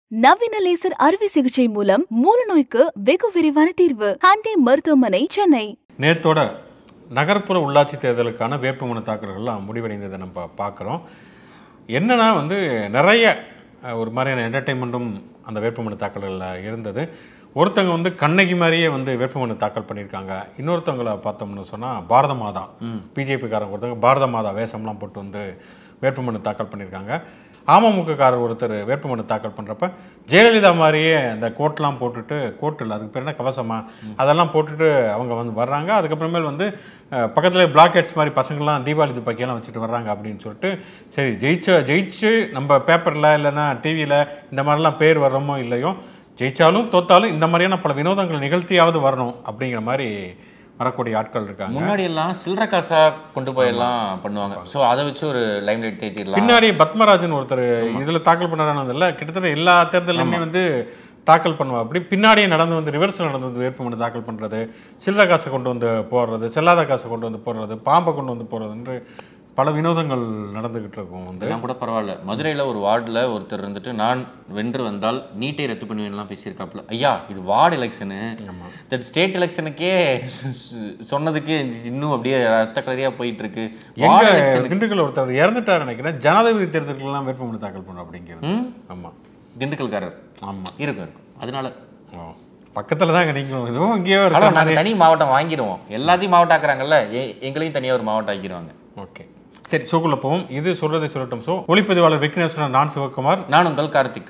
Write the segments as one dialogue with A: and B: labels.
A: நவீன லேசர் அறுவை சிகிச்சை மூலம் மூல நோய்க்கு வெகு விரைவான தீர்வு ஹாண்டி மருத்துவமனை சென்னை
B: நேத்தோட நகர்ப்புற உள்ளாட்சி தேர்தலுக்கான வேட்புமனு தாக்கல்கள்லாம் முடிவடைந்ததை நம்ம பார்க்குறோம் என்னன்னா வந்து நிறைய அஹ், ஒரு மாதிரியான என்டர்டெயின்மெண்ட்டும் அந்த வேட்புமனு தாக்கல்களில் இருந்தது ஒருத்தவங்க வந்து கண்ணகி மாதிரியே வந்து வேட்புமனு தாக்கல் பண்ணியிருக்காங்க இன்னொருத்தவங்கள பார்த்தோம்னு சொன்னால் பாரத மாதா பிஜேபிக்காரங்க ஒருத்தவங்க பாரத மாதா வேஷம்லாம் போட்டு வந்து வேட்புமனு தாக்கல் பண்ணியிருக்காங்க அமமுகக்காரர் ஒருத்தர் வேட்புமனு தாக்கல் பண்ணுறப்ப ஜெயலலிதா மாதிரியே அந்த கோட்லாம் போட்டுட்டு கோட் இல்லை அதுக்கு பேர் என்ன கவசமா அதெல்லாம் போட்டுட்டு அவங்க வந்து வர்றாங்க அதுக்கப்புறமேல் வந்து அஹ், பக்கத்துல பிளாக்கெட்ஸ் மாதிரி பசங்கள்லாம் தீபாவளி துப்பாக்கியெல்லாம் வச்சுட்டு வர்றாங்க அப்படின்னு சொல்லிட்டு சரி ஜெயிச்ச ஜெயிச்சு நம்ம பேப்பரில் இல்லைன்னா டிவியில் இந்த மாதிரிலாம் பேர் வர்றோமோ இல்லையோ ஜெயிச்சாலும் தோத்தாலும் இந்த மாதிரியான பல வினோதங்கள் நிகழ்த்தியாவது வரணும் அப்படிங்கிற மாதிரி வரக்கூடிய ஆட்கள் இருக்காங்க
C: முன்னாடி எல்லாம் சில்லற காசா கொண்டு போய் எல்லாம் பண்ணுவாங்க சோ அதை வச்சு ஒரு லைம் லைட் தேத்திடலாம்
B: பின்னாடி பத்மராஜன் ஒருத்தர் இதுல தாக்கல் பண்ணானதில்ல கிட்டத்தட்ட எல்லா தேர்தலுமே வந்து தாக்கல் பண்ணுவா அப்படி பின்னாடியே நடந்து வந்து ரிவர்ஸ் நடந்து வந்து வேட்புமனு தாக்கல் பண்றது சில்லறை காசை கொண்டு வந்து போடுறது செல்லாத காசை கொண்டு வந்து போடுறது பாம்பை கொண்டு வந்து போடுறது என்று பல வினோதங்கள் நடந்துகிட்டு இருக்கும் வந்து
C: இதெல்லாம் கூட பரவாயில்ல மதுரையில ஒரு வார்டுல ஒருத்தர் இருந்துட்டு நான் வென்று வந்தால் நீட்டை ரத்து பண்ணுவேன்லாம் பேசியிருக்காப்புல ஐயா இது வார்டு எலெக்ஷனு தட் ஸ்டேட் எலெக்ஷனுக்கே சொன்னதுக்கு இன்னும் அப்படியே ரத்த கலரியா போயிட்டு இருக்கு வார்டு
B: எங்க
C: எலெக்ஷனுக்கு
B: திண்டுக்கல் ஒருத்தர் இறந்துட்டார் நினைக்கிறேன் ஜனாதிபதி தேர்தலுக்கெல்லாம் வேட்புமனு தாக்கல் பண்ணும் அப்படிங்கிறது
C: ம்?
B: ஆமா
C: திண்டுக்கல்காரர்
B: ஆமா
C: இருக்கும் இருக்கும் அதனால
B: ஓ. பக்கத்துல தாங்க நீங்க இதுவும் இங்கேயோ
C: ஹலோ
B: இருக்கு
C: நாங்க தனி மாவட்டம் வாங்கிடுவோம் எல்லாத்தையும் மாவட்டம் ஆக்குறாங்கல்ல எ- எங்களையும் தனியா ஒரு மாவட்டம் ஆக்கிடுவாங்க
B: ஓகே சரி ஷோக்குள்ள போவோம் இது சொல்றதை சொல்லட்டும் ஷோ ஒளிப்பதிவாளர் விக்னேஸ்வரன் நான் சிவகுமார்
C: நான் உங்கள் கார்த்திக்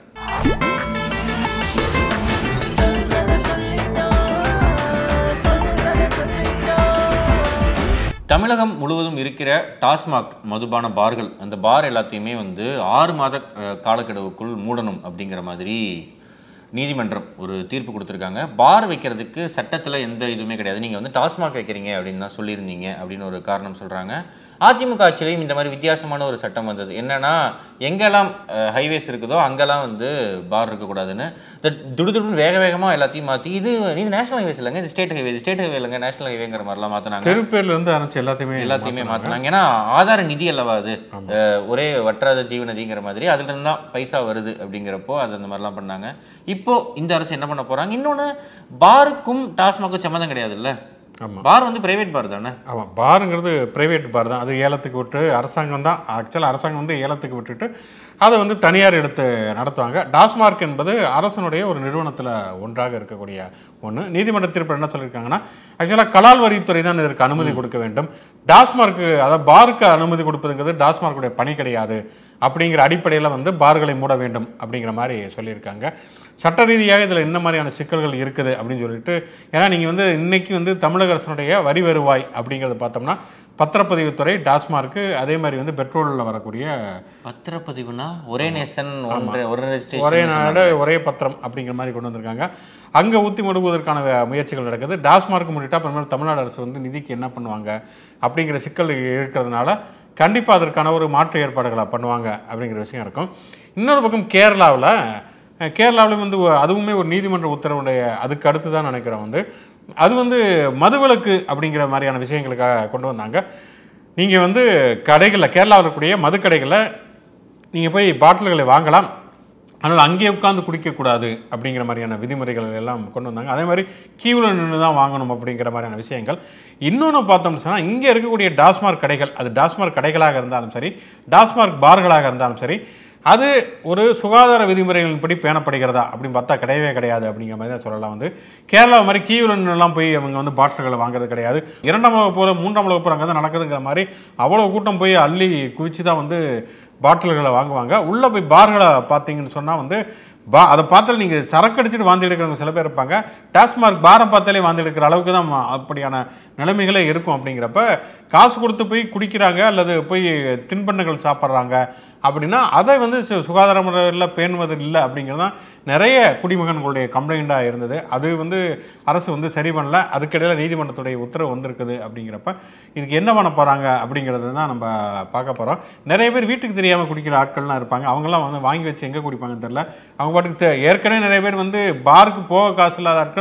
C: தமிழகம் முழுவதும் இருக்கிற டாஸ்மாக் மதுபான பார்கள் அந்த பார் எல்லாத்தையுமே வந்து ஆறு மாத அஹ், காலக்கெடுவுக்குள் மூடணும் அப்படிங்கிற மாதிரி நீதிமன்றம் ஒரு தீர்ப்பு கொடுத்துருக்காங்க பார் வைக்கிறதுக்கு சட்டத்தில் எந்த இதுவுமே கிடையாது நீங்கள் வந்து டாஸ்மாக் வைக்கிறீங்க அப்படின்னு தான் சொல்லியிருந்தீங்க அப்படின்னு ஒரு காரணம் சொல்கிறாங்க அதிமுக ஆட்சியிலையும் இந்த மாதிரி வித்தியாசமான ஒரு சட்டம் வந்தது என்னன்னா எங்கெல்லாம் ஹைவேஸ் இருக்குதோ அங்கெல்லாம் வந்து பார் இருக்கக்கூடாதுன்னு இந்த துடுதுடுன்னு வேக வேகமாக எல்லாத்தையும் மாற்றி இது இது நேஷனல் ஹைவேஸ் இல்லைங்க இது ஸ்டேட் ஹைவே இது ஸ்டேட் ஹைவே இல்லைங்க நேஷனல் ஹைவேங்கிற மாதிரிலாம் மாற்றினாங்க
B: தெரு பேர்ல இருந்து ஆரம்பிச்சு எல்லாத்தையுமே
C: எல்லாத்தையுமே மாத்தினாங்க ஏன்னா ஆதார நிதி அல்லவா அது அஹ், ஒரே வற்றாத ஜீவநதிங்கிற மாதிரி அதுல இருந்து தான் பைசா வருது அப்படிங்கிறப்போ அது அந்த மாதிரிலாம் பண்ணாங்க இப்போ இந்த அரசு என்ன பண்ண போறாங்க இன்னொன்னு பாருக்கும் டாஸ்மாக்கும் சம்மந்தம் கிடையாதுல்ல
B: ஆமா.
C: பார் வந்து பிரைவேட் பார் தானே
B: ஆமாம் பாருங்கிறது பிரைவேட் பார் தான் அது ஏலத்துக்கு விட்டு அரசாங்கம் தான் ஆக்சுவலாக அரசாங்கம் வந்து ஏலத்துக்கு விட்டுட்டு அதை வந்து தனியார் எடுத்து நடத்துவாங்க டாஸ்மார்க் என்பது அரசனுடைய ஒரு நிறுவனத்தில் ஒன்றாக இருக்கக்கூடிய ஒன்று நீதிமன்ற தீர்ப்பு என்ன சொல்லியிருக்காங்கன்னா ஆக்சுவலாக கலால் வரித்துறை தான் இதற்கு அனுமதி கொடுக்க வேண்டும் டாஸ்மார்க்கு அதாவது பாருக்கு அனுமதி கொடுப்பதுங்கிறது டாஸ்மார்க்குடைய பணி கிடையாது அப்படிங்கிற அடிப்படையில் வந்து பார்களை மூட வேண்டும் அப்படிங்கிற மாதிரி சொல்லியிருக்காங்க சட்ட ரீதியாக இதில் என்ன மாதிரியான சிக்கல்கள் இருக்குது அப்படின்னு சொல்லிட்டு ஏன்னா நீங்கள் வந்து இன்னைக்கு வந்து தமிழக அரசனுடைய வரி வருவாய் அப்படிங்கிறத பார்த்தோம்னா பத்திரப்பதிவுத்துறை டாஸ்மார்க்கு அதே மாதிரி வந்து பெட்ரோலில் வரக்கூடிய
C: பத்திரப்பதிவுனா ஒரே நேசன் ஒன்று ஒரு
B: ஒரே
C: ரெஜிஸ்ட்ரேஷன்
B: நாடு ஒரே பத்திரம் அப்படிங்கிற மாதிரி கொண்டு வந்திருக்காங்க அங்கே ஊற்றி முடுவதற்கான வே- முயற்சிகள் நடக்குது டாஸ்மார்க் முன்னிட்டா அப்புறமேல் தமிழ்நாடு அரசு வந்து நிதிக்கு என்ன பண்ணுவாங்க அப்படிங்கிற சிக்கல் இருக்கிறதுனால கண்டிப்பாக அதற்கான ஒரு மாற்று ஏற்பாடுகளை பண்ணுவாங்க அப்படிங்கிற விஷயம் இருக்கும் இன்னொரு பக்கம் கேரளாவில் கேரளாவிலும் வந்து ஒ- அதுவுமே ஒரு நீதிமன்ற உத்தரவுடைய அதுக்கு அடுத்து தான் நினைக்கிறேன் வந்து அது வந்து மதுவிலக்கு அப்படிங்கிற மாதிரியான விஷயங்களுக்காக கொண்டு வந்தாங்க நீங்கள் வந்து கடைகளில் கேரளாவில் இருக்கக்கூடிய மதுக்கடைகளில் நீங்கள் போய் பாட்டில்களை வாங்கலாம் ஆனால் அங்கே உட்காந்து குடிக்கக்கூடாது அப்படிங்கிற மாதிரியான விதிமுறைகள் எல்லாம் கொண்டு வந்தாங்க அதே மாதிரி கியூவில் நின்று தான் வாங்கணும் அப்படிங்கிற மாதிரியான விஷயங்கள் இன்னொன்று பார்த்தோம்னு சொன்னால் இங்கே இருக்கக்கூடிய டாஸ்மார்க் கடைகள் அது டாஸ்மார்க் கடைகளாக இருந்தாலும் சரி டாஸ்மார்க் பார்களாக இருந்தாலும் சரி அது ஒரு சுகாதார விதிமுறைகளின்படி பேணப்படுகிறதா அப்படின்னு பார்த்தா கிடையவே கிடையாது அப்படிங்கிற மாதிரி தான் சொல்லலாம் வந்து கேரளா மாதிரி கீவுல எல்லாம் போய் அவங்க வந்து பாட்டில்களை வாங்குறது கிடையாது இரண்டாம் உலக போகிற மூன்றாம் உலக போகிற அங்கே தான் நடக்குதுங்கிற மாதிரி அவ்வளோ கூட்டம் போய் அள்ளி குவிச்சு தான் வந்து பாட்டில்களை வாங்குவாங்க உள்ளே போய் பார்களை பார்த்தீங்கன்னு சொன்னால் வந்து பா அதை பார்த்தாலும் நீங்கள் சரக்கு அடிச்சுட்டு வாந்தி எடுக்கிறவங்க சில பேர் இருப்பாங்க டாஸ்மார்க் பாரை பார்த்தாலே வாந்தி எடுக்கிற அளவுக்கு தான் ம- அப்படியான நிலைமைகளே இருக்கும் அப்படிங்கிறப்ப காசு கொடுத்து போய் குடிக்கிறாங்க அல்லது போய் தின்பண்டங்கள் சாப்பிட்றாங்க அப்படின்னா அதை வந்து சு- சுகாதார முறையில் பேணுவது இல்லை அப்படிங்கிறது தான் நிறைய குடிமகன்களுடைய கம்ப்ளைண்ட்டாக இருந்தது அது வந்து அரசு வந்து சரி பண்ணல அதுக்கிடையில் நீதிமன்றத்துடைய உத்தரவு வந்திருக்குது அப்படிங்கிறப்ப இதுக்கு என்ன பண்ண போகிறாங்க அப்படிங்கிறது தான் நம்ம பார்க்க போகிறோம் நிறைய பேர் வீட்டுக்கு தெரியாமல் குடிக்கிற ஆட்கள்லாம் இருப்பாங்க அவங்கெல்லாம் வந்து வாங்கி வச்சு எங்கே குடிப்பாங்கன்னு தெரில அவங்க பாட்டுக்கு தெ- ஏற்கனவே நிறைய பேர் வந்து பாருக்கு போக காசு இல்லாத ஆட்கள்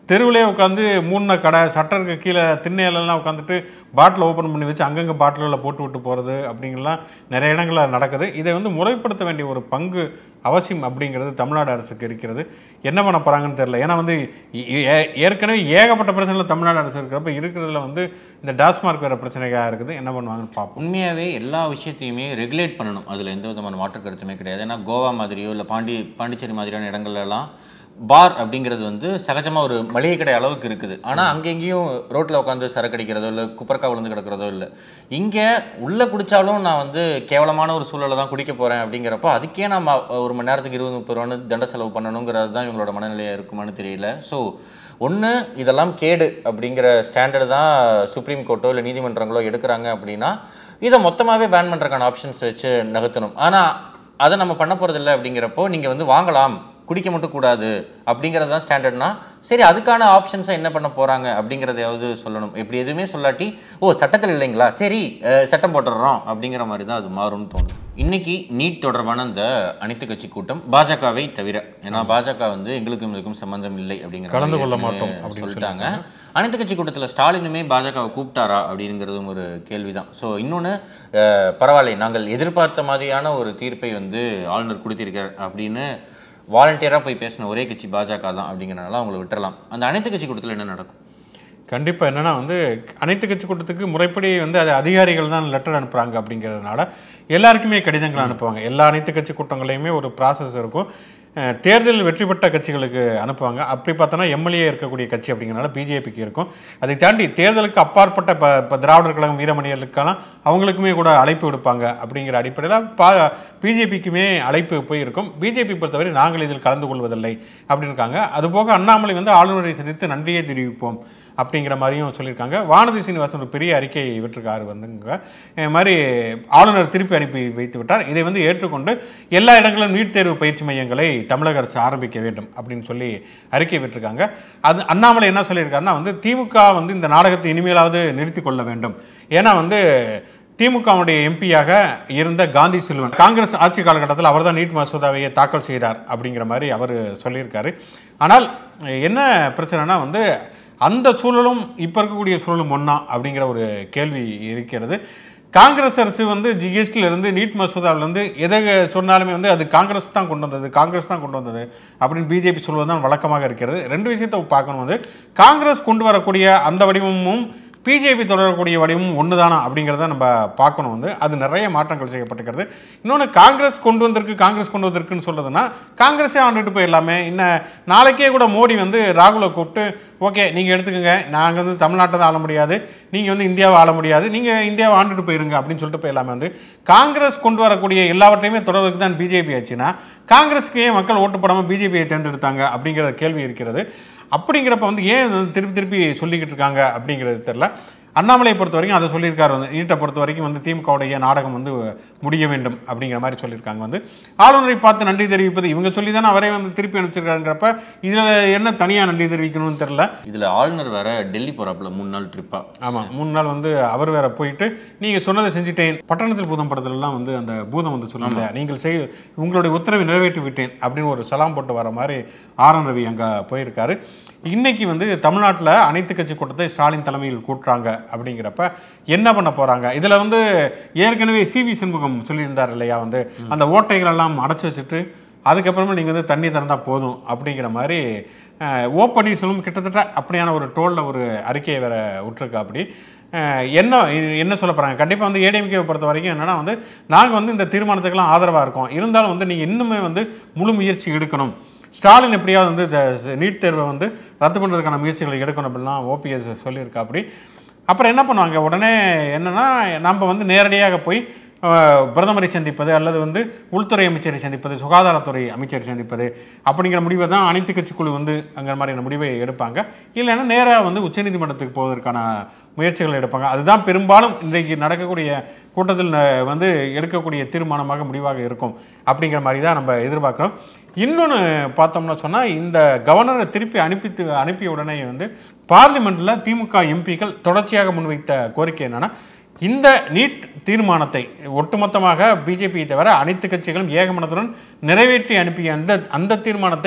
B: தெருவிலே உட்காந்து மூணு கடை சட்டருக்கு கீழே திண்ணையிலலாம் உட்காந்துட்டு பாட்டில் ஓப்பன் பண்ணி வச்சு அங்கங்கே பாட்டிலில் போட்டு விட்டு போகிறது அப்படிங்கலாம் நிறைய இடங்களில் நடக்குது இதை வந்து முறைப்படுத்த வேண்டிய ஒரு பங்கு அவசியம் அப்படிங்கிறது தமிழ்நாடு அரசுக்கு இருக்கிறது என்ன பண்ண போகிறாங்கன்னு தெரியல ஏன்னா வந்து ஏ- ஏ- ஏற்கனவே ஏகப்பட்ட பிரச்சனைகள் தமிழ்நாடு அரசு இருக்கிறப்ப இருக்கிறதுல வந்து இந்த டாஸ்மார்க் வேறு பிரச்சனையாக இருக்குது என்ன பண்ணுவாங்கன்னு பார்ப்போம்
C: உண்மையாகவே எல்லா விஷயத்தையுமே ரெகுலேட் பண்ணணும் அதில் எந்த விதமான மாற்று கருத்துமே கிடையாது ஏன்னா கோவா மாதிரியோ இல்லை பாண்டி பாண்டிச்சேரி மாதிரியான இடங்கள்ல எல்லாம் பார் அப்படிங்கிறது வந்து சகஜமாக ஒரு மளிகை கடை அளவுக்கு இருக்குது ஆனால் அங்கங்கேயும் ரோட்டில் உட்காந்து சரக்கு அடிக்கிறதோ இல்லை குப்பரக்கா விழுந்து கிடக்கிறதோ இல்லை இங்கே உள்ளே குடித்தாலும் நான் வந்து கேவலமான ஒரு சூழலை தான் குடிக்க போகிறேன் அப்படிங்கிறப்போ அதுக்கே நான் ம- ஒரு மணி நேரத்துக்கு இருபது முப்பது ரூபான்னு தண்ட செலவு பண்ணணுங்கிறது தான் இவங்களோட மனநிலையாக இருக்குமான்னு தெரியல ஸோ ஒன்று இதெல்லாம் கேடு அப்படிங்கிற ஸ்டாண்டர்டு தான் சுப்ரீம் கோர்ட்டோ இல்லை நீதிமன்றங்களோ எடுக்கிறாங்க அப்படின்னா இதை மொத்தமாகவே பேன் பண்ணுறதுக்கான ஆப்ஷன்ஸ் வச்சு நகர்த்தணும் ஆனால் அதை நம்ம பண்ண போகிறதில்ல அப்படிங்கிறப்போ நீங்கள் வந்து வாங்கலாம் குடிக்க மட்டும் கூடாது அப்படிங்கிறது தான் ஸ்டாண்டர்ட்னா சரி அதுக்கான ஆப்ஷன்ஸை என்ன பண்ண போகிறாங்க அப்படிங்கிறதையாவது சொல்லணும் இப்படி எதுவுமே சொல்லாட்டி ஓ சட்டத்தில் இல்லைங்களா சரி அஹ், சட்டம் போட்டுடுறோம் அப்படிங்கிற மாதிரி தான் அது மாறும்னு தோணுது இன்னைக்கு நீட் தொடர்பான அந்த அனைத்து கட்சி கூட்டம் பாஜகவை தவிர ஏன்னா பாஜக வந்து எங்களுக்கும் இதுக்கும் சம்பந்தம் இல்லை அப்படிங்கிற
B: கலந்து
C: மாதிரி
B: கொள்ள
C: ஏற்கனவே
B: மாட்டோம் அப்படின்னு
C: சொல்லிட்டாங்க அனைத்து கட்சி கூட்டத்தில் ஸ்டாலினுமே பாஜகவை கூப்பிட்டாரா அப்படிங்கிறதும் ஒரு கேள்விதான் ஸோ இன்னொன்று பரவாயில்லை நாங்கள் எதிர்பார்த்த மாதிரியான ஒரு தீர்ப்பை வந்து ஆளுநர் கொடுத்திருக்கார் அப்படின்னு வாலண்டியராக போய் பேசின ஒரே கட்சி பாஜக தான் அப்படிங்கிறனால அவங்களை விட்டுறலாம் அந்த அனைத்து கட்சி கூட்டத்தில் என்ன நடக்கும்
B: கண்டிப்பாக என்னன்னா வந்து அனைத்து கட்சி கூட்டத்துக்கு முறைப்படி வந்து அது அதிகாரிகள் தான் லெட்டர் அனுப்புகிறாங்க அப்படிங்கிறதுனால எல்லாருக்குமே கடிதங்கள் அனுப்புவாங்க எல்லா அனைத்து கட்சி கூட்டங்களையுமே ஒரு ப்ராசஸ் இருக்கும் அஹ், தேர்தலில் வெற்றி பெற்ற கட்சிகளுக்கு அனுப்புவாங்க அப்படி பார்த்தோன்னா எம்எல்ஏ இருக்கக்கூடிய கட்சி அப்படிங்கிறனால பிஜேபிக்கு இருக்கும் அதை தாண்டி தேர்தலுக்கு அப்பாற்பட்ட இப்போ இப்போ திராவிடர் கழகம் வீரமணியர்களுக்கெல்லாம் அவங்களுக்குமே கூட அழைப்பு விடுப்பாங்க அப்படிங்கிற அடிப்படையில் பா பிஜேபிக்குமே அழைப்பு போயிருக்கும் பிஜேபி பொறுத்தவரை நாங்கள் இதில் கலந்து கொள்வதில்லை அப்படின்னு இருக்காங்க அதுபோக அண்ணாமலை வந்து ஆளுநரை சந்தித்து நன்றியை தெரிவிப்போம் அப்படிங்கிற மாதிரியும் சொல்லியிருக்காங்க வானதி சீனிவாசன் ஒரு பெரிய அறிக்கை விட்டிருக்காரு வந்துங்க இது மாதிரி ஆளுநர் திருப்பி அனுப்பி வைத்து விட்டார் இதை வந்து ஏற்றுக்கொண்டு எல்லா இடங்களிலும் நீட் தேர்வு பயிற்சி மையங்களை தமிழக அரசு ஆரம்பிக்க வேண்டும் அப்படின்னு சொல்லி அறிக்கை விட்டிருக்காங்க அது அண்ணாமலை என்ன சொல்லியிருக்காருன்னா வந்து திமுக வந்து இந்த நாடகத்தை இனிமேலாவது நிறுத்தி கொள்ள வேண்டும் ஏன்னா வந்து திமுகவுடைய எம்பியாக இருந்த காந்தி செல்வன் காங்கிரஸ் ஆட்சி காலகட்டத்தில் அவர் தான் நீட் மசோதாவையை தாக்கல் செய்தார் அப்படிங்கிற மாதிரி அவர் சொல்லியிருக்காரு ஆனால் என்ன பிரச்சனைனா வந்து அந்த சூழலும் இப்போ இருக்கக்கூடிய சூழலும் ஒன்றா அப்படிங்கிற ஒரு கேள்வி இருக்கிறது காங்கிரஸ் அரசு வந்து ஜிஎஸ்டில இருந்து நீட் மசோதாவிலேருந்து எதை சொன்னாலுமே வந்து அது காங்கிரஸ் தான் கொண்டு வந்தது காங்கிரஸ் தான் கொண்டு வந்தது அப்படின்னு பிஜேபி சொல்வது தான் வழக்கமாக இருக்கிறது ரெண்டு விஷயத்தை பார்க்கணும் வந்து காங்கிரஸ் கொண்டு வரக்கூடிய அந்த வடிவமும் பிஜேபி தொடரக்கூடிய வடிவமும் ஒன்று தானா அப்படிங்கிறத நம்ம பார்க்கணும் வந்து அது நிறைய மாற்றங்கள் செய்யப்பட்டிருக்கிறது இன்னொன்று காங்கிரஸ் கொண்டு வந்திருக்கு காங்கிரஸ் கொண்டு வந்திருக்குன்னு சொல்றதுன்னா காங்கிரஸே ஆண்டுட்டு போயிடலாமே இன்னும் நாளைக்கே கூட மோடி வந்து ராகுலை கூப்பிட்டு ஓகே நீங்கள் எடுத்துக்கோங்க நாங்கள் வந்து தமிழ்நாட்டை தான் ஆள முடியாது நீங்கள் வந்து இந்தியாவை ஆள முடியாது நீங்கள் இந்தியாவை ஆண்டுட்டு போயிருங்க அப்படின்னு சொல்லிட்டு போயிடலாமே வந்து காங்கிரஸ் கொண்டு வரக்கூடிய எல்லாவற்றையுமே தொடர்றதுக்கு தான் பிஜேபி ஆச்சுன்னா காங்கிரஸுக்கு ஏன் மக்கள் ஓட்டு போடாமல் பிஜேபியை தேர்ந்தெடுத்தாங்க அப்படிங்கிற கேள்வி இருக்கிறது அப்படிங்கிறப்ப வந்து ஏன் இது வந்து திருப்பி திருப்பி சொல்லிக்கிட்டு இருக்காங்க அப்படிங்கிறது தெரில அண்ணாமலையை பொறுத்த வரைக்கும் அதை சொல்லியிருக்காரு வந்து நீட்டை பொறுத்த வரைக்கும் வந்து திமுகவுடைய நாடகம் வந்து முடிய வேண்டும் அப்படிங்கிற மாதிரி சொல்லியிருக்காங்க வந்து ஆளுநரை பார்த்து நன்றி தெரிவிப்பது இவங்க சொல்லி தானே அவரே வந்து திருப்பி அனுப்பிச்சிருக்காங்கிறப்ப இதில் என்ன தனியாக நன்றி தெரிவிக்கணும்னு தெரில
C: இதில் ஆளுநர் வேற டெல்லி போகிறாப்புல மூணு நாள் ட்ரிப்பா
B: ஆமாம் மூணு நாள் வந்து அவர் வேற போயிட்டு நீங்கள் சொன்னதை செஞ்சுட்டேன் பட்டணத்தில் பூதம் படத்துலலாம் வந்து அந்த பூதம் வந்து சொல்லுங்க நீங்கள் செய் உங்களுடைய உத்தரவை நிறைவேற்றி விட்டேன் அப்படின்னு ஒரு சலாம் போட்டு வர மாதிரி ஆர் என் ரவி அங்கே போயிருக்காரு இன்னைக்கு வந்து தமிழ்நாட்டில் அனைத்து கட்சி கூட்டத்தை ஸ்டாலின் தலைமையில் கூட்டுறாங்க அப்படிங்கிறப்ப என்ன பண்ண போகிறாங்க இதில் வந்து ஏற்கனவே சிவி சண்முகம் சொல்லியிருந்தார் இல்லையா வந்து அந்த ஓட்டைகள் எல்லாம் அடைச்சி வச்சுட்டு அதுக்கப்புறமா நீங்கள் வந்து தண்ணி திறந்தா போதும் அப்படிங்கிற மாதிரி அஹ், ஓ பன்னீர்செல்வம் கிட்டத்தட்ட அப்படியான ஒரு டோலில் ஒரு அறிக்கையை வேற விட்டுருக்கா அப்படி அஹ், என்ன இது என்ன சொல்ல போகிறாங்க கண்டிப்பாக வந்து ஏடிஎம்கேவை பொறுத்த வரைக்கும் என்னன்னா வந்து நாங்கள் வந்து இந்த தீர்மானத்துக்கெல்லாம் ஆதரவாக இருக்கோம் இருந்தாலும் வந்து நீங்கள் இன்னுமே வந்து முழு முயற்சி எடுக்கணும் ஸ்டாலின் எப்படியாவது வந்து இந்த நீட் தேர்வை வந்து ரத்து பண்ணுறதுக்கான முயற்சிகளை எடுக்கணும் அப்படிலாம் ஓபிஎஸ் சொல்லியிருக்கா அப்படி அப்புறம் என்ன பண்ணுவாங்க உடனே என்னன்னா நம்ம வந்து நேரடியாக போய் அஹ், பிரதமரை சந்திப்பது அல்லது வந்து உள்துறை அமைச்சரை சந்திப்பது சுகாதாரத்துறை அமைச்சரை சந்திப்பது அப்படிங்கிற முடிவை தான் அனைத்து கட்சிக்குழு வந்து அங்கிற மாதிரியான முடிவை எடுப்பாங்க இல்லைன்னா நேராக வந்து உச்சநீதிமன்றத்துக்கு போவதற்கான முயற்சிகள் எடுப்பாங்க அதுதான் பெரும்பாலும் இன்றைக்கு நடக்கக்கூடிய கூட்டத்தில் ந- வந்து எடுக்கக்கூடிய தீர்மானமாக முடிவாக இருக்கும் அப்படிங்கிற மாதிரி தான் நம்ம எதிர்பார்க்குறோம் இன்னொன்று பார்த்தோம்னா சொன்னால் இந்த கவர்னரை திருப்பி அனுப்பி அனுப்பிய உடனே வந்து பார்லிமெண்ட்டில் திமுக எம்பிக்கள் தொடர்ச்சியாக முன்வைத்த கோரிக்கை என்னன்னா இந்த நீட் தீர்மானத்தை ஒட்டுமொத்தமாக பிஜேபியை தவிர அனைத்து கட்சிகளும் ஏகமனத்துடன் நிறைவேற்றி அனுப்பிய அந்த அந்த தீர்மானத்தை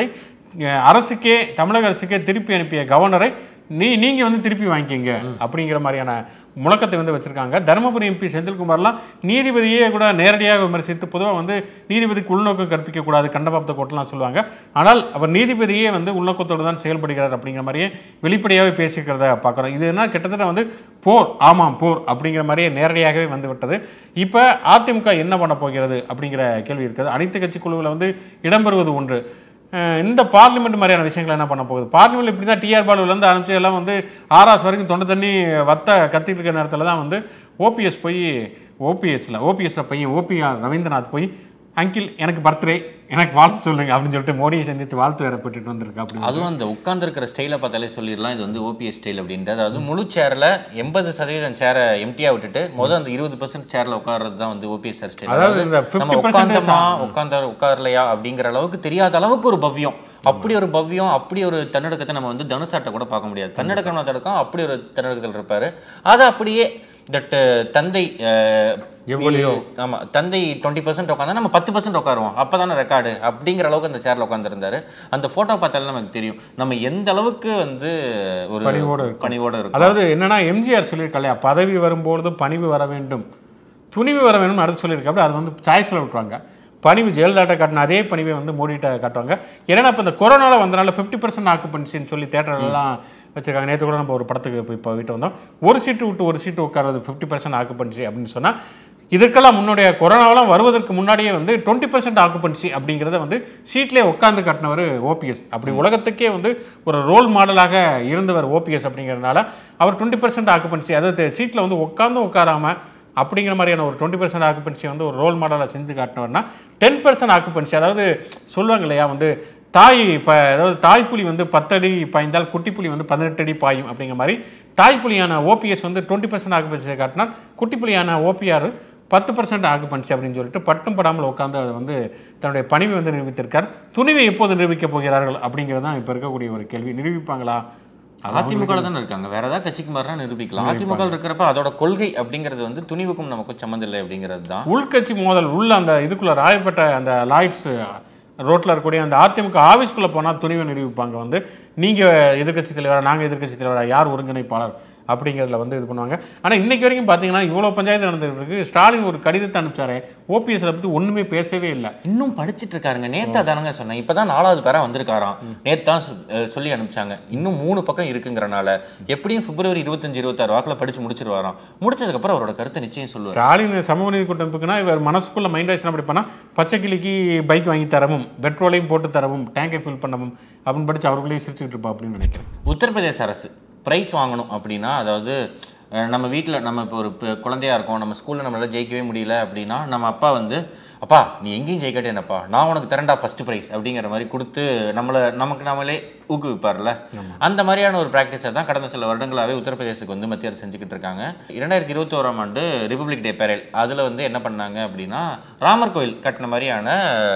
B: அஹ், அரசுக்கே தமிழக அரசுக்கே திருப்பி அனுப்பிய கவர்னரை நீ நீங்க வந்து திருப்பி வாங்கிக்கிங்க அப்படிங்கிற மாதிரியான முழக்கத்தை வந்து வச்சிருக்காங்க தருமபுரி எம்பி செந்தில்குமார்லாம் நீதிபதியே கூட நேரடியாக விமர்சித்து பொதுவாக வந்து நீதிபதிக்கு உள்நோக்கம் கற்பிக்க கூடாது கண்டபாப்த கோட்டெல்லாம் சொல்லுவாங்க ஆனால் அவர் நீதிபதியே வந்து உள்நோக்கத்தோடு தான் செயல்படுகிறார் அப்படிங்கிற மாதிரியே வெளிப்படையாகவே பேசிக்கிறத பார்க்குறோம் இது என்ன கிட்டத்தட்ட வந்து போர் ஆமாம் போர் அப்படிங்கிற மாதிரியே நேரடியாகவே வந்து விட்டது இப்போ அதிமுக என்ன பண்ண போகிறது அப்படிங்கிற கேள்வி இருக்குது அனைத்து கட்சி குழுவில் வந்து இடம்பெறுவது ஒன்று அஹ் இந்த பார்லிமெண்ட் மாதிரியான விஷயங்கள் என்ன பண்ண போகுது பார்லிமெண்ட் இப்படி தான் டிஆர் பாலுலேருந்து ஆரம்பிச்சு எல்லாம் வந்து ஆர்ஆஸ் வரைக்கும் தொண்டை தண்ணி வத்த கத்திட்டு இருக்கிற நேரத்தில் தான் வந்து ஓபிஎஸ் போய் ஓபிஎஸ்ல ஓபிஎஸ்ல பையன் ஓபிஆர் ரவீந்திரநாத் போய் அங்கிள் எனக்கு பர்த்டே எனக்கு வாழ்த்து சொல்லுங்க அப்படின்னு சொல்லிட்டு மோடியை சந்தித்து வாழ்த்து வேற பெற்றுட்டு வந்திருக்கு அப்படின்னு
C: அதுவும் அந்த உட்கார்ந்துருக்கிற ஸ்டைலை பார்த்தாலே சொல்லிடலாம் இது வந்து ஓபிஎஸ் ஸ்டைல் அப்படின்ட்டு அதாவது முழு சேரில் எண்பது சதவீதம் சேரை எம்டியாக விட்டுட்டு முதல் அந்த இருபது பர்சன்ட் சேரில் உட்கார்றது தான் வந்து ஓபிஎஸ் சார் ஸ்டைல்
B: அதாவது இந்த
C: நம்ம
B: 50%
C: உட்காந்தோமா உட்காந்த உட்காரலையா அப்படிங்கிற அளவுக்கு தெரியாத அளவுக்கு ஒரு பவ்யம் அப்படி ஒரு பவ்யம் அப்படி ஒரு தன்னடக்கத்தை நம்ம வந்து தனுசாட்டை கூட பார்க்க முடியாது தன்னடக்கம் தடக்கம் அப்படி ஒரு தன்னடக்கத்தில் இருப்பாரு அதை அப்படியே தட் தந்தை அஹ்,
B: எவ்வளியோ.
C: ஆமா தந்தை டுவெண்ட்டி பர்சன்ட் உட்காந்தா நம்ம பத்து பர்சன்ட் உட்காருவோம் அப்பதானே ரெக்கார்டு அப்படிங்கிற அளவுக்கு அந்த சேர்ல உட்காந்துருந்தாரு அந்த போட்டோ பார்த்தாலே நமக்கு தெரியும் நம்ம எந்த அளவுக்கு வந்து ஒரு
B: பணிவோட இருக்கோம்.
C: பணிவோட இருக்கும்
B: அதாவது என்னன்னா எம்ஜிஆர் சொல்லியிருக்கலையா பதவி வரும்பொழுது பணிவு வர வேண்டும் துணிவு வர வேணும்னு அடுத்து சொல்லியிருக்காரு அது வந்து சாய்ஸில் விட்டுருவாங்க பணிவு ஜெயலலிதாட்ட காட்டின அதே பணிவை வந்து மோடிட்ட காட்டுவாங்க ஏன்னா இப்போ இந்த கொரோனாவில் வந்தனால ஃபிஃப்டி பர்சன்ட் ஆக்குபன்சின்னு சொல்லி தேட்டர்லாம் வச்சிருக்காங்க நேற்று கூட நம்ம ஒரு படத்துக்கு போய் இப்போ வீட்டு வந்தோம் ஒரு சீட்டு விட்டு ஒரு சீட்டு உட்கார்றது ஃபிஃப்டி பர்சன்ட் ஆக்குபன்சி அப்படின்னு சொன்னால் இதற்கெல்லாம் முன்னுடைய கொரோனாவெல்லாம் வருவதற்கு முன்னாடியே வந்து டுவெண்ட்டி பர்சன்ட் ஆக்குபன்சி அப்படிங்கிறத வந்து சீட்லேயே உட்காந்து காட்டினவர் ஓபிஎஸ் அப்படி உலகத்துக்கே வந்து ஒரு ரோல் மாடலாக இருந்தவர் ஓபிஎஸ் அப்படிங்கிறதுனால அவர் டுவெண்ட்டி பர்சன்ட் ஆக்குபன்சி அதாவது சீட்டில் வந்து உட்காந்து உட்காராம அப்படிங்கிற மாதிரியான ஒரு டுவெண்ட்டி பர்சன்ட் ஆக்குபன்சி வந்து ஒரு ரோல் மாடலாக செஞ்சு காட்டினவர்னா டென் பர்சன்ட் ஆக்குபன்சி அதாவது சொல்லுவாங்க இல்லையா வந்து தாய் இப்போ அதாவது தாய்ப்புலி வந்து பத்தடி பாய்ந்தால் குட்டி புலி வந்து பதினெட்டு அடி பாயும் அப்படிங்கிற மாதிரி தாய்ப்புலியான ஓபிஎஸ் வந்து டுவெண்ட்டி பர்சன்ட் ஆக்குபன்சியை காட்டினால் குட்டி புலியான ஓபிஆர் பத்து பர்சன்ட் ஆக்குபன்சி அப்படின்னு சொல்லிட்டு பட்டும் படாமல் உட்காந்து அதை வந்து தன்னுடைய பணிவை வந்து நிரூபித்திருக்கார் துணிவை எப்போது நிரூபிக்கப் போகிறார்கள் அப்படிங்கிறது தான் இப்போ இருக்கக்கூடிய ஒரு கேள்வி நிரூபிப்பாங்களா
C: அதிமுக தானே இருக்காங்க வேற ஏதாவது கட்சிக்கு மாறினா நிரூபிக்கலாம் அதிமுக இருக்கிறப்ப அதோட கொள்கை அப்படிங்கிறது வந்து துணிவுக்கும் நமக்கும் சம்மந்தம் இல்லை அப்படிங்கிறது தான்
B: உள்கட்சி மோதல் உள்ள அந்த இதுக்குள்ள ராயப்பேட்டை அந்த லாய்ட்ஸ் ரோட்டில் இருக்கக்கூடிய அந்த அதிமுக ஆஃபீஸ்க்குள்ளே போனால் துணிவை நிரூபிப்பாங்க வந்து நீங்கள் எதிர்க்கட்சி தலைவரா நாங்கள் எதிர்க்கட்சி தலைவரா யார் ஒருங்கிணைப்பாளர் அப்படிங்கிறதுல வந்து இது பண்ணுவாங்க ஆனால் இன்னைக்கு வரைக்கும் பார்த்தீங்கன்னா இவ்வளோ பஞ்சாயத்து நடந்துட்டு இருக்கு ஸ்டாலின் ஒரு கடிதத்தை அனுப்பிச்சாரு ஓபிஎஸ்ல பற்றி ஒன்றுமே பேசவே இல்லை
C: இன்னும் படிச்சிட்டு இருக்காருங்க நேத்தா தானங்க சொன்னேன் இப்பதான் நாலாவது பேரா வந்திருக்காராம் நேத்து தான் சொ- அஹ் சொல்லி அனுப்பிச்சாங்க இன்னும் மூணு பக்கம் இருக்குங்கிறனால எப்படியும் பிப்ரவரி இருபத்தஞ்சு இருபத்தாறு வாக்குல படிச்சு முடிச்சிருவாராம் முடிச்சதுக்கு அப்புறம் அவரோட கருத்தை நிச்சயம் சொல்லுவார்
B: ஸ்டாலின் சமூக நீதி கூட்டமைப்புக்குன்னா இவர் மனசுக்குள்ள மைண்ட் ஆச்சு அப்படி பண்ணால் பச்சை கிளிக்கு பைக் வாங்கி தரவும் பெட்ரோலையும் போட்டு தரவும் டேங்கை ஃபில் பண்ணவும் அப்படின்னு படிச்சு அவர்களே சிரிச்சுக்கிட்டு இருப்பா அப்படின்னு நினைக்கிறேன்
C: உத்தரப்பிரதேச அரசு பிரைஸ் வாங்கணும் அப்படின்னா அதாவது அஹ், நம்ம வீட்டில் நம்ம இப்போ ஒரு ப- குழந்தையா இருக்கோம் நம்ம ஸ்கூலில் நம்மளால ஜெயிக்கவே முடியல அப்படின்னா நம்ம அப்பா வந்து அப்பா நீ எங்கேயும் ஜெயிக்கட்டேனப்பா நான் உனக்கு தரேன்டா ஃபர்ஸ்ட் ப்ரைஸ் அப்படிங்கிற மாதிரி கொடுத்து நம்மளை நமக்கு நம்மளே ஊக்குவிப்பார்ல அந்த மாதிரியான ஒரு ப்ராக்டிஸை தான் கடந்த சில வருடங்களாகவே உத்தரப்பிரதேசத்துக்கு வந்து மத்திய அரசு செஞ்சுக்கிட்டு இருக்காங்க இரண்டாயிரத்தி இருபத்தோராம் ஆண்டு ரிப்பப்ளிக் டே பெரேல் அதில் வந்து என்ன பண்ணாங்க அப்படின்னா ராமர் கோயில் கட்டின மாதிரியான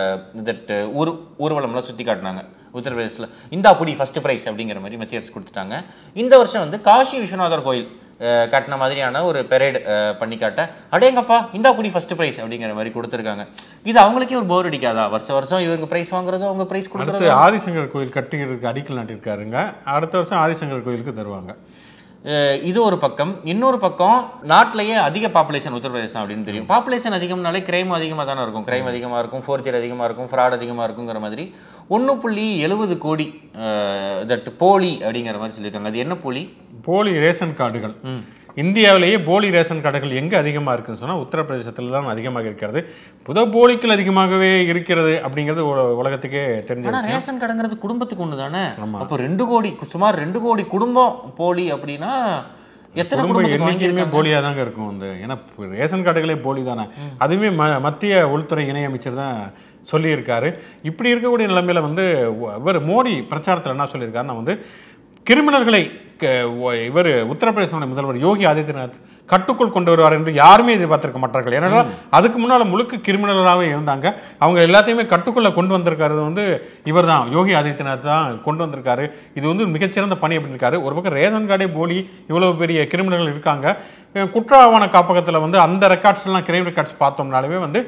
C: தட் ஊர் ஊர்வலம்லாம் சுற்றி காட்டினாங்க உத்தரப்பிரதேசில் இந்த அப்படி ஃபர்ஸ்ட் ப்ரைஸ் அப்படிங்கிற மாதிரி மத்திய அரசு கொடுத்துட்டாங்க இந்த வருஷம் வந்து காஷி விஸ்வநாதர் கோயில் அஹ், கட்டின மாதிரியான ஒரு பெரேடு பண்ணி காட்ட அடேங்கப்பா இந்த அப்படி ஃபர்ஸ்ட் ப்ரைஸ் அப்படிங்கிற மாதிரி கொடுத்துருக்காங்க இது அவங்களுக்கே ஒரு போர் அடிக்காதா வருஷம் வருஷம் இவங்க ப்ரைஸ் வாங்குறதோ அவங்க ப்ரைஸ்
B: அடுத்து
C: கொடுக்குறதோ
B: ஆதிசங்கர் கோயில் கட்டுகிறதுக்கு அடிக்கல் நாட்டிருக்காருங்க அடுத்த வருஷம் ஆதிசங்கர் கோயிலுக்கு தருவாங்க
C: அஹ் இது ஒரு பக்கம் இன்னொரு பக்கம் நாட்டிலேயே அதிக பாப்புலேஷன் உத்தரப்பிரதேசம் அப்படின்னு தெரியும் பாப்புலேஷன் அதிகம்னாலே கிரைம் அதிகமாக தானே இருக்கும் கிரைம் அதிகமாக இருக்கும் ஃபோர்ஜர் அதிகமாக இருக்கும் ஃப்ராட் அதிகமாக இருக்குங்கிற மாதிரி ஒன்று புள்ளி எழுபது கோடி தட் போலி அப்படிங்கிற மாதிரி சொல்லியிருக்காங்க அது என்ன போலி
B: போலி ரேஷன் கார்டுகள் இந்தியாவிலேயே போலி ரேஷன் கார்டுகள் எங்கே அதிகமாக இருக்குன்னு சொன்னால் உத்தரப்பிரதேசத்தில் தான் அதிகமாக இருக்கிறது புத போலிகள் அதிகமாகவே இருக்கிறது அப்படிங்கிறது உல- உலகத்துக்கே தெரிஞ்ச
C: ஆனா
B: விஷயம்.
C: ரேஷன் கடைங்கிறது குடும்பத்துக்கு ஒன்று தானே அப்போ ரெண்டு கோடி சுமார் ரெண்டு கோடி குடும்பம் போலி அப்படின்னா எத்தனை
B: குடும்ப
C: குடும்பத்துக்கு
B: எண்ணிக்கையுமே
C: வாங்கியிருக்காங்க
B: போலியாக தாங்க இருக்கும் வந்து ஏன்னா இப்ப ரேஷன் கார்டுகளே போலி தானே அதுவுமே ம மத்திய உள்துறை இணையமைச்சர் தான் சொல்லியிருக்காரு இப்படி இருக்கக்கூடிய நிலைமையில வந்து ஒ- இவர் மோடி பிரச்சாரத்தில் என்ன சொல்லியிருக்காருன்னா வந்து கிரிமினல்களை இவர் உத்தரப்பிரதேச முதல்வர் யோகி ஆதித்யநாத் கட்டுக்குள் கொண்டு வருவார் என்று யாருமே எதிர்பார்த்திருக்க மாட்டார்கள் ஏன்னா அதுக்கு முன்னால் முழுக்க கிரிமினலாகவே இருந்தாங்க அவங்க எல்லாத்தையுமே கட்டுக்குள்ளே கொண்டு வந்திருக்காரு வந்து இவர் தான் யோகி ஆதித்யநாத் தான் கொண்டு வந்திருக்காரு இது வந்து மிகச்சிறந்த பணி அப்படின்னு இருக்காரு ஒரு பக்கம் ரேஷன் கார்டே போலி இவ்வளவு பெரிய கிரிமினல்கள் இருக்காங்க அஹ் குற்ற ஆவண காப்பகத்தில் வந்து அந்த ரெக்கார்ட்ஸ் எல்லாம் கிரைம் ரெக்கார்ட்ஸ் பார்த்தோம்னாலுமே வந்து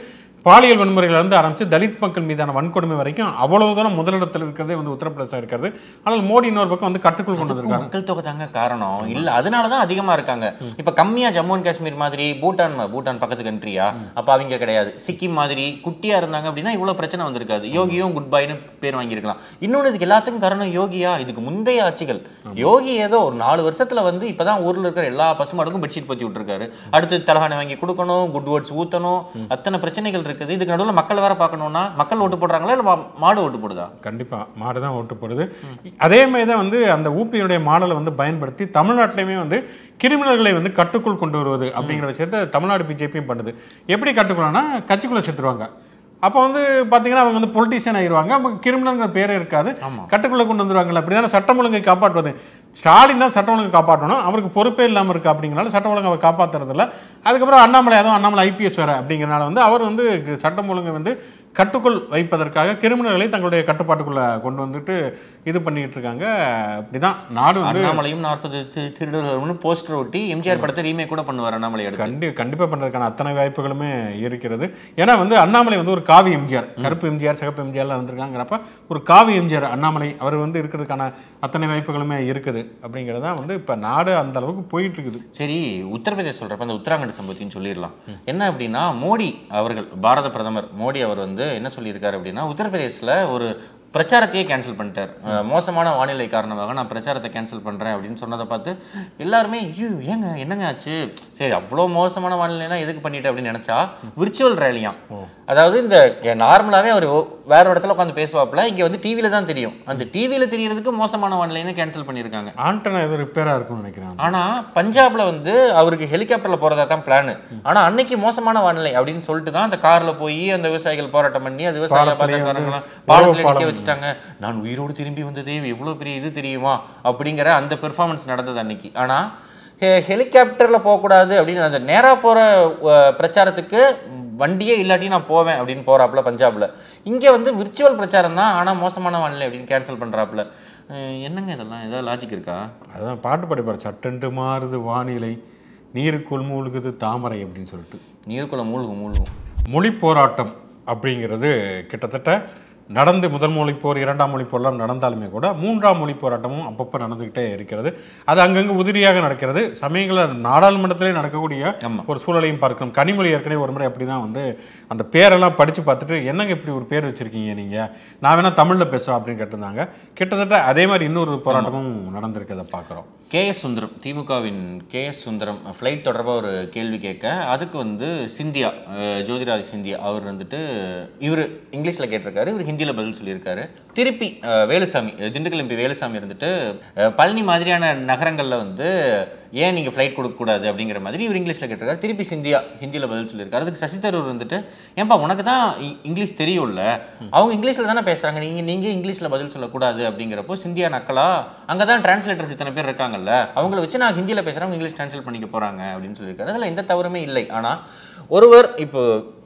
B: பாலியல் வன்முறையில இருந்து ஆரம்பிச்சு தலித் மக்கள் மீதான வன்கொடுமை வரைக்கும் அவ்வளவு தூரம் முதலிடத்தில் இருக்கிறதே வந்து உத்தரப்பிரதேசம் இருக்கிறது ஆனால் மோடி இன்னொரு பக்கம் வந்து கட்டுக்குள் கொண்டு வந்திருக்காரு
C: மக்கள் தொகை தாங்க காரணம் இல்ல அதனால தான் அதிகமா இருக்காங்க இப்ப கம்மியா ஜம்மு அண்ட் காஷ்மீர் மாதிரி பூட்டான் பூட்டான் பக்கத்து கண்ட்ரியா அப்ப அவங்க கிடையாது சிக்கிம் மாதிரி குட்டியா இருந்தாங்க அப்படின்னா இவ்வளவு பிரச்சனை வந்திருக்காது யோகியும் குட் பைன்னு பேர் வாங்கியிருக்கலாம் இன்னொன்னு இதுக்கு எல்லாத்துக்கும் காரணம் யோகியா இதுக்கு முந்தைய ஆட்சிகள் யோகி ஏதோ ஒரு நாலு வருஷத்துல வந்து இப்பதான் ஊர்ல இருக்கிற எல்லா பசுமாடுக்கும் பெட்ஷீட் பத்தி விட்டுருக்காரு அடுத்து தலகாணி வாங்கி கொடுக்கணும் குட் வேர்ட்ஸ் ஊத்தணும் அத்தனை பிரச்சனைகள் இருக்குது இதுக்கு நடுவுல மக்கள் வேற பார்க்கணும்னா மக்கள் ஓட்டு போடுறாங்களா இல்ல மா- மாடு ஓட்டு போடுதா
B: கண்டிப்பா மாடு தான் ஓட்டு போடுது அதே மாதிரி தான் வந்து அந்த ஊபியினுடைய மாடலை வந்து பயன்படுத்தி தமிழ்நாட்டிலையுமே வந்து கிரிமினல்களை வந்து கட்டுக்குள் கொண்டு வருவது அப்படிங்கிற விஷயத்த தமிழ்நாடு பிஜேபியும் பண்ணுது எப்படி கட்டுக்குள்ளனா கட்சிக்குள்ள சேர்த்துருவாங்க அப்போ வந்து பார்த்தீங்கன்னா அவங்க வந்து பொலிட்டீஷியன் ஆயிடுவாங்க அப்போ கிரிமினல்ங்கிற பேரே இருக்காது கட்டுக்குள்ளே கொண்டு வந்துருவாங்கல்ல அப்படி தானே சட்டம் ஒழுங்கை காப்பாற்றுவது ஸ்டாலின் தான் சட்டம் ஒழுங்கை காப்பாற்றணும் அவருக்கு பொறுப்பே இல்லாமல் இருக்கு அப்படிங்கிறனால சட்டம் ஒழுங்கை அவர் காப்பாற்றுறதில்ல அதுக்கப்புறம் அண்ணாமலை அதுவும் அண்ணாமலை ஐபிஎஸ் வேற அப்படிங்கிறனால வந்து அவர் வந்து சட்டம் ஒழுங்கை வந்து கட்டுக்குள் வைப்பதற்காக கிரிமினல்களை தங்களுடைய கட்டுப்பாட்டுக்குள்ள கொண்டு வந்துட்டு இது பண்ணிட்டு இருக்காங்க அப்படிதான் நாடு வந்து
C: அண்ணாமலையும் நாற்பது திருடர்கள்னு போஸ்டர் ஒட்டி எம்ஜிஆர் படத்தை ரீமேக் கூட பண்ணுவார் அண்ணாமலை அடுத்து
B: கண்டி கண்டிப்பா பண்றதுக்கான அத்தனை வாய்ப்புகளுமே இருக்கிறது ஏன்னா வந்து அண்ணாமலை வந்து ஒரு காவி எம்ஜிஆர் கருப்பு எம்ஜிஆர் சிகப்பு எம்ஜிஆர்லாம் இருந்திருக்காங்கிறப்ப ஒரு காவி எம்ஜிஆர் அண்ணாமலை அவர் வந்து இருக்கிறதுக்கான அத்தனை வாய்ப்புகளுமே இருக்குது அப்படிங்கிறதா வந்து இப்ப நாடு அந்த அளவுக்கு போயிட்டு இருக்குது
C: சரி உத்தரப்பிரதேச சொல்றப்ப அந்த உத்தராகண்ட் சம்பவத்தையும் சொல்லிடலாம் என்ன அப்படின்னா மோடி அவர்கள் பாரத பிரதமர் மோடி அவர் வந்து என்ன சொல்லியிருக்காரு அப்படின்னா உத்தரப்பிரதேசல ஒரு பிரச்சாரத்தையே கேன்சல் பண்ணிட்டார் அஹ், மோசமான வானிலை காரணமாக நான் பிரச்சாரத்தை கேன்சல் பண்றேன் அப்படின்னு சொன்னதை பார்த்து எல்லாருமே ஐயோ ஏங்க என்னங்க ஆச்சு சரி அவ்வளோ மோசமான வானிலைனா எதுக்கு பண்ணிட்டு அப்படின்னு நினைச்சா விர்ச்சுவல் ரேலியாம் அதாவது இந்த நார்மலாவே அவர் வேற ஒரு இடத்துல உட்காந்து பேசுவாப்புல இங்க வந்து டிவியில தான் தெரியும் அந்த டிவியில தெரியறதுக்கு மோசமான வானிலைன்னு கேன்சல் பண்ணியிருக்காங்க
B: ஆண்டனா ஏதோ ரிப்பேரா இருக்கும்னு நினைக்கிறேன்
C: ஆனா பஞ்சாப்ல வந்து அவருக்கு ஹெலிகாப்டர்ல போறதா தான் பிளான் ஆனா அன்னைக்கு மோசமான வானிலை அப்படின்னு சொல்லிட்டு தான் அந்த கார்ல போய் அந்த விவசாயிகள் போராட்டம் பண்ணி அந்த விவசாய
B: பாலத்திலேயே
C: பாஜக
B: வந்து
C: பாலத்துல நிக்க
B: பாலம்.
C: வச்சுட்டாங்க நான் உயிரோடு திரும்பி வந்ததே எவ்வளவு பெரிய இது தெரியுமா அப்படிங்கிற அந்த பெர்ஃபார்மன்ஸ் நடந்தது அன்னைக்கு ஆனா ஹெ- ஹெலிகாப்டர்ல போகக்கூடாது அப்படின்னு அந்த நேரா போற அஹ், பிரச்சாரத்துக்கு வண்டியே இல்லாட்டி நான் போவேன் அப்படின்னு போறாப்புல பஞ்சாப்ல இங்க வந்து விர்ச்சுவல் பிரச்சாரம் தான் ஆனா மோசமான வானிலை அப்படின்னு கேன்சல் பண்றாப்புல அஹ், என்னங்க இதெல்லாம் ஏதாவது லாஜிக் இருக்கா
B: அதான் பாட்டு படிப்பார் சட்டென்று மாறுது வானிலை நீருக்குள் மூழ்குது தாமரை அப்படின்னு சொல்லிட்டு
C: நீருக்குள்ள மூழ்கும் மூழ்கும்
B: மொழி போராட்டம் அப்படிங்கிறது கிட்டத்தட்ட நடந்து முதல் மொழி போர் இரண்டாம் மொழி போர்லாம் நடந்தாலுமே கூட மூன்றாம் மொழி போராட்டமும் அப்பப்போ நடந்துக்கிட்டே இருக்கிறது அது அங்கங்கே உதிரியாக நடக்கிறது சமயங்களில் நாடாளுமன்றத்திலே நடக்கக்கூடிய
C: ஆமா.
B: ஒரு சூழலையும் பார்க்கணும் கனிமொழி ஏற்கனவே ஒரு முறை அப்படி தான் வந்து அந்த பேரெல்லாம் படித்து பார்த்துட்டு என்னங்க இப்படி ஒரு பேர் வச்சுருக்கீங்க நீங்கள் நான் வேணால் தமிழில் பேசுகிறேன் அப்படின்னு கேட்டிருந்தாங்க கிட்டத்தட்ட அதே மாதிரி இன்னொரு போராட்டமும் நடந்திருக்கு அதை பார்க்குறோம்
C: கே எஸ் சுந்தரம் திமுகவின் கே எஸ் சுந்தரம் ஃப்ளைட் தொடர்பாக ஒரு கேள்வி கேட்க அதுக்கு வந்து சிந்தியா அஹ், ஜோதிராஜ் சிந்தியா அவர் வந்துட்டு இவர் இங்கிலீஷில் கேட்டிருக்காரு இவர் ஹிந்தியில் பதில் சொல்லியிருக்காரு திருப்பி அஹ், வேலுசாமி அஹ், திண்டுக்கல் எம்பி வேலுசாமி இருந்துட்டு அஹ், பழனி மாதிரியான நகரங்களில் வந்து ஏன் நீங்கள் ஃப்ளைட் கொடுக்கக்கூடாது அப்படிங்கிற மாதிரி இவர் இங்கிலீஷில் கேட்டிருக்காரு திருப்பி சிந்தியா ஹிந்தியில் பதில் சொல்லியிருக்காரு அதுக்கு சசி தரூர் வந்துட்டு ஏன்பா உனக்கு தான் இ- இங்கிலீஷ் தெரியும்ல அவங்க இங்கிலீஷில் தானே பேசுகிறாங்க நீங்கள் நீங்கள் இங்கிலீஷில் பதில் சொல்லக்கூடாது அப்படிங்கிறப்போ சிந்தியா நக்கலா அங்கே தான் டிரான்ஸ்லேட்டர்ஸ் இத்தனை பேர் இருக்காங்கல்ல அவங்கள வச்சு நான் ஹிந்தியில் பேசுகிறேன் அவங்க இங்கிலீஷ் டிரான்ஸ்லேட் பண்ணிக்க போகிறாங்க அப்படின்னு சொல்லியிருக்காரு அதில் எந்த தவறுமே இல்லை ஆனால் ஒருவர் இப்போ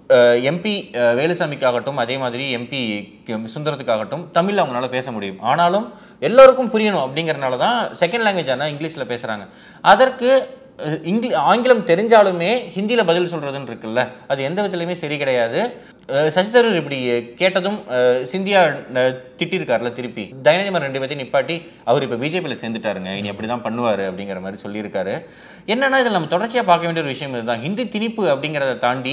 C: எம்பி வேலுசாமிக்காகட்டும் அதே மாதிரி எம்பி சுந்தரத்துக்காகட்டும் தமிழ் அவங்களால பேச முடியும் ஆனாலும் எல்லோருக்கும் புரியணும் அப்படிங்கறனால தான் செகண்ட் லாங்குவேஜ் ஆனால் இங்கிலீஷில் பேசுகிறாங்க அதற்கு அஹ், இங்கிலி ஆங்கிலம் தெரிஞ்சாலுமே ஹிந்தியில் பதில் சொல்கிறதுன்னு இருக்குல்ல அது எந்த விதத்துலையுமே சரி கிடையாது அஹ், சசி தரூர் இப்படி கேட்டதும் அஹ், சிந்தியா அஹ், திட்டிருக்காருல திருப்பி தயநிதிமன் ரெண்டு பேர்த்தையும் நிப்பாட்டி அவர் இப்போ பிஜேபியில் சேர்ந்துட்டாருங்க இனி அப்படி தான் பண்ணுவார் அப்படிங்கிற மாதிரி சொல்லியிருக்காரு என்னன்னா இதில் நம்ம தொடர்ச்சியாக பார்க்க வேண்டிய ஒரு விஷயம் இதுதான் ஹிந்தி திணிப்பு அப்படிங்கிறத தாண்டி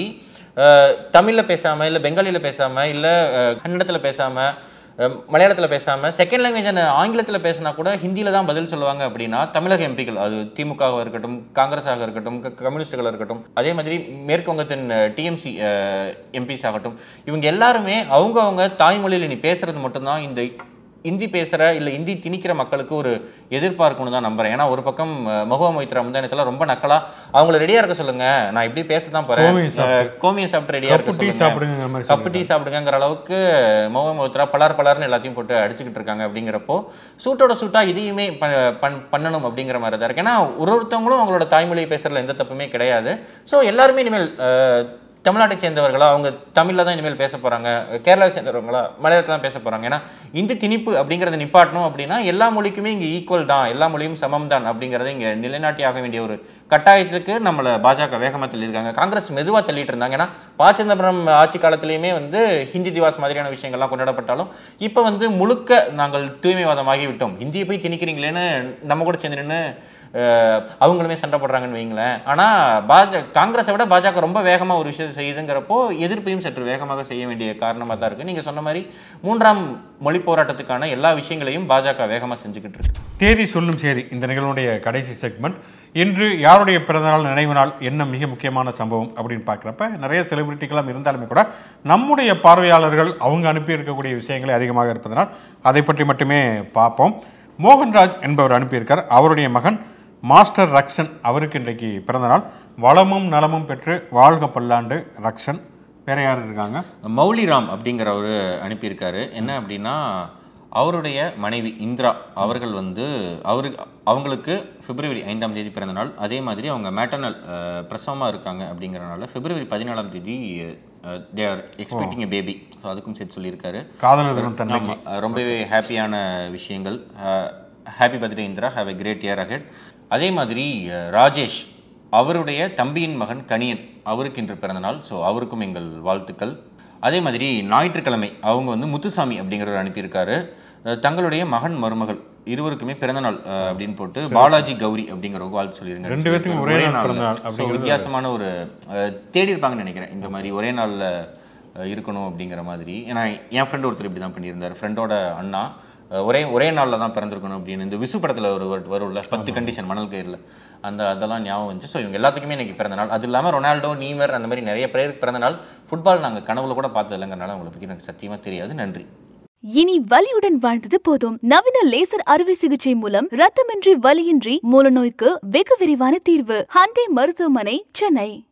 C: தமிழில் பேசாமல் இல்லை பெங்காலியில் பேசாமல் இல்லை கன்னடத்தில் பேசாமல் மலையாளத்தில் பேசாமல் செகண்ட் லாங்குவேஜ் ஆங்கிலத்தில் பேசினா கூட ஹிந்தியில் தான் பதில் சொல்லுவாங்க அப்படின்னா தமிழக எம்பிக்கள் அது திமுகவாக இருக்கட்டும் காங்கிரஸாக இருக்கட்டும் க- கம்யூனிஸ்டுகளாக இருக்கட்டும் அதே மாதிரி மேற்கு வங்கத்தின் டிஎம்சி எம்பிஸ் ஆகட்டும் இவங்க எல்லாருமே அவங்க அவங்க தாய்மொழியில் நீ பேசுறது மட்டும்தான் இந்த இந்தி பேசுகிற இல்லை இந்தி திணிக்கிற மக்களுக்கு ஒரு எதிர்பார்க்கணும் தான் நம்புறேன் ஏன்னா ஒரு பக்கம் அஹ், மகுவா மொய்த்ரா முந்தானத்தில் ரொம்ப நக்கலா அவங்கள ரெடியாக இருக்க சொல்லுங்க நான் இப்படி பேச தான் போகிறேன்
B: கோமியம் சாப்பிட்டு.
C: கோமியம் சாப்பிட்டு ரெடியாக இருக்க
B: கப்பு டீ
C: சொல்லுங்க
B: சாப்பிடுங்கிற மாதிரி
C: கப்பு டீ சாப்பிடுங்கிற அளவுக்கு மோக மோத்ரா பலார் பலார்னு எல்லாத்தையும் போட்டு அடிச்சுக்கிட்டு இருக்காங்க அப்படிங்கிறப்போ சூட்டோட சூட்டா இதையுமே ப- பண்- பண்ணணும் அப்படிங்கிற மாதிரி தான் இருக்கு ஏன்னா ஒரு ஒருத்தவங்களும் அவங்களோட தாய்மொழியை பேசுறதுல எந்த தப்புமே கிடையாது ஸோ எல்லாருமே இனிமேல் அஹ், தமிழ்நாட்டை சேர்ந்தவர்களா அவங்க தமிழில் தான் இனிமேல் பேச போகிறாங்க கேரளாவை சேர்ந்தவங்களா மலையாளத்தில் தான் பேச போகிறாங்க ஏன்னா இந்த திணிப்பு அப்படிங்கிறத நிப்பாட்டணும் அப்படின்னா எல்லா மொழிக்குமே இங்கே ஈக்குவல் தான் எல்லா மொழியும் சமம் தான் அப்படிங்கிறத இங்கே நிலைநாட்டி ஆக வேண்டிய ஒரு கட்டாயத்துக்கு நம்மளை பாஜக வேகமாக தள்ளியிருக்காங்க காங்கிரஸ் மெதுவாக தள்ளிட்டு இருந்தாங்க ஏன்னா ப சிதம்பரம் ஆட்சி காலத்திலையுமே வந்து ஹிந்தி திவாஸ் மாதிரியான விஷயங்கள்லாம் கொண்டாடப்பட்டாலும் இப்போ வந்து முழுக்க நாங்கள் தூய்மைவாதமாகி விட்டோம் ஹிந்தியை போய் திணிக்கிறீங்களேன்னு நம்ம கூட சேர்ந்து நின்று அஹ், அவங்களுமே சண்டை போடுறாங்கன்னு வைங்களேன் ஆனால் பாஜக காங்கிரஸை விட பாஜக ரொம்ப வேகமாக ஒரு விஷயத்தை செய்யுதுங்கிறப்போ எதிர்ப்பையும் சற்று வேகமாக செய்ய வேண்டிய காரணமாக தான் இருக்குது நீங்கள் சொன்ன மாதிரி மூன்றாம் மொழி போராட்டத்துக்கான எல்லா விஷயங்களையும் பாஜக வேகமாக செஞ்சுக்கிட்டு இருக்கு
B: தேதி சொல்லும் செய்தி இந்த நிகழ்வுடைய கடைசி செக்மெண்ட் இன்று யாருடைய பிறந்தநாள் நினைவு நாள் என்ன மிக முக்கியமான சம்பவம் அப்படின்னு பார்க்குறப்ப நிறைய செலிபிரிட்டிகளாம் இருந்தாலுமே கூட நம்முடைய பார்வையாளர்கள் அவங்க அனுப்பி இருக்கக்கூடிய விஷயங்களே அதிகமாக இருப்பதனால் அதை பற்றி மட்டுமே பார்ப்போம் மோகன்ராஜ் என்பவர் அனுப்பியிருக்கார் அவருடைய மகன் மாஸ்டர் ரக்ஷன் அவருக்கு இன்றைக்கு பிறந்தநாள் வளமும் நலமும் பெற்று வாழ்க பல்லாண்டு ரக்ஷன் வேற யார் இருக்காங்க
C: மௌலிராம் அப்படிங்கிறவர் அனுப்பியிருக்காரு என்ன அப்படின்னா அவருடைய மனைவி இந்திரா அவர்கள் வந்து அவரு அவங்களுக்கு பிப்ரவரி ஐந்தாம் தேதி பிறந்த நாள் அதே மாதிரி அவங்க மேட்டர்னல் பிரசவமாக இருக்காங்க அப்படிங்கிறனால பிப்ரவரி பதினாலாம் தேதி they are expecting a baby so அதுக்கும் சேர்த்து சொல்லியிருக்காரு
B: காதலர் தினம் தன்னை
C: ஆமா, அஹ் ரொம்பவே ஹாப்பியான விஷயங்கள் happy birthday Indira have a great year ahead அதே மாதிரி அஹ், ராஜேஷ் அவருடைய தம்பியின் மகன் கணியன் அவருக்கு இன்று பிறந்தநாள் ஸோ அவருக்கும் எங்கள் வாழ்த்துக்கள் அதே மாதிரி ஞாயிற்றுக்கிழமை அவங்க வந்து முத்துசாமி அப்படிங்கிறவர் அனுப்பியிருக்காரு அஹ், தங்களுடைய மகன் மருமகள் இருவருக்குமே பிறந்தநாள் அஹ், அப்படின்னு போட்டு பாலாஜி கௌரி அப்படிங்கிறவங்க வாழ்த்து சொல்லியிருங்க
B: ரெண்டு பேத்துக்கும் ஒரே நாள்
C: நாள்ல.
B: பிறந்தநாள்
C: So,
B: அப்படிங்கிறது
C: வித்தியாசமான ஒரு அஹ், தேடி இருப்பாங்கன்னு நினைக்கிறேன் இந்த மாதிரி ஒரே நாளில் இருக்கணும் அப்படிங்கிற மாதிரி ஏன்னா என் ஃப்ரெண்ட் ஒருத்தர் இப்படி தான் பண்ணியிருந்தார் ஃப்ரெண்டோட அண்ணா அஹ், ஒரே ஒரே நாளில் தான் பிறந்திருக்கணும் அப்படின்னு இந்த விசு படத்தில் ஒரு word வரும்ல பத்து கண்டிஷன் மணல் கயிறில் அந்த அதெல்லாம் ஞாபகம் வந்துச்சு ஸோ இவங்க எல்லாத்துக்குமே இன்னைக்கு பிறந்த நாள் அது இல்லாமல் ரொனால்டோ நீமர் அந்த மாதிரி நிறைய பேருக்கு பிறந்த நாள் ஃபுட்பால் நாங்கள் கனவுல கூட பார்த்தது இல்லைங்கிறனால அவங்களை பற்றி எனக்கு சத்தியமாக தெரியாது நன்றி
A: இனி வலியுடன் வாழ்ந்தது போதும் நவீன லேசர் அறுவை சிகிச்சை மூலம் ரத்தமின்றி வலியின்றி மூலநோய்க்கு வெகு விரிவான தீர்வு ஹண்டே மருத்துவமனை சென்னை